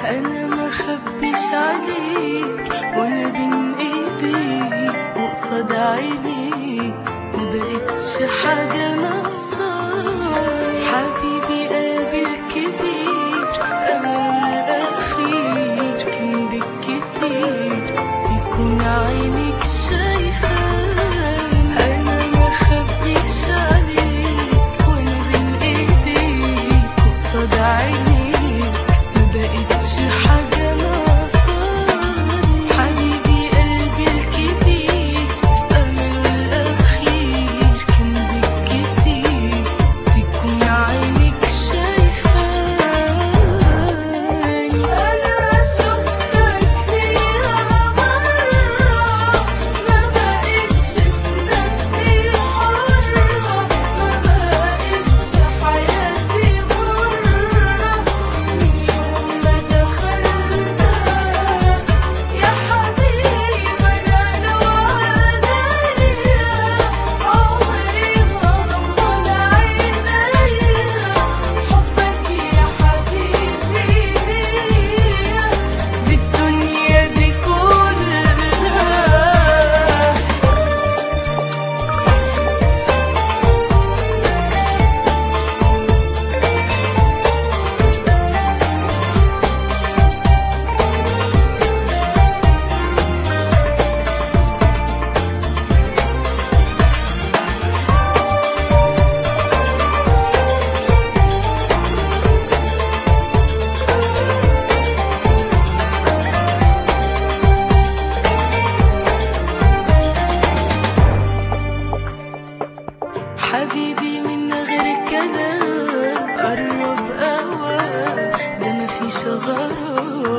انا ما خبيش عليك وانا بين ايديك وقصاد عينيك ما بقتش حاجة ناقصاني حبيبي قلبي الكبير امله الاخير كان بالكتير يكون عينك شايفاني انا ما خبيش عليك وانا بين ايديك قصاد عينيك ما بقتش حاجة ناقصاني حبيبي قلبي الكبير أمله الأخير كان بالكتير تكون عينك شايفاني أنا شفتك فيها مرة ما بقتش في نفسي حرة ما بقتش حياتي مرة من يوم ما دخلتها يا حبيبي أنا لو عليا عمري غمض عينيا حبك يا حبيبي ليا بالدنيا دي كلها حبيبي من غير كلام قرب اوام ده مفيش غرام